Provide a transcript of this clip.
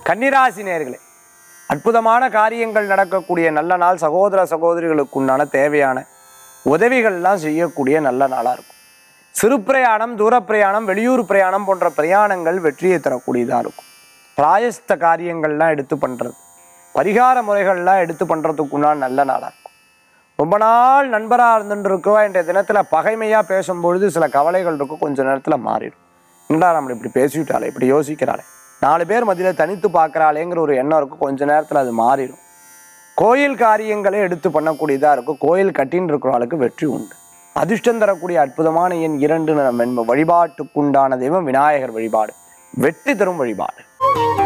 கன்னிராசி நேர்களே அற்புதமான காரியங்கள் நடக்கக்கூடிய நல்ல நாள் சகோதர சகோதரிகளுக்கு உண்டான தேவையான உதவிகள்லாம் செய்யக்கூடிய நல்ல நாளாக இருக்கும் சிறு பிரயாணம் தூர பிரயாணம் வெளியூர் பிரயாணம் போன்ற பிரயாணங்கள் வெற்றியை தரக்கூடியதாக இருக்கும் பிராயஸ்த காரியங்கள்லாம் எடுத்து பண்ணுறது பரிகார முறைகள்லாம் எடுத்து பண்ணுறதுக்கு உண்டான நல்ல நாளாக இருக்கும் ரொம்ப நாள் நண்பராக இருந்துட்டு இருக்கவா இன்றைய தினத்தில் பகைமையாக பேசும்பொழுது சில கவலைகள் இருக்கும் கொஞ்ச நேரத்தில் மாறிடும் என்னடா நம்மளை இப்படி பேசிவிட்டாளே இப்படி யோசிக்கிறாளே நாலு பேர் மத்தியில் தனித்து பார்க்குறாளேங்கிற ஒரு எண்ணம் இருக்கும் கொஞ்ச நேரத்தில் அது மாறிடும் கோயில் காரியங்களே எடுத்து பண்ணக்கூடியதாக இருக்கும் கோயில் கட்டின்னு இருக்கிறவளுக்கு வெற்றி உண்டு அதிர்ஷ்டம் தரக்கூடிய அற்புதமான எண் இரண்டு நிறம் வெண்மை வழிபாட்டுக்குண்டான தெய்வம் விநாயகர் வழிபாடு வெற்றி தரும் வழிபாடு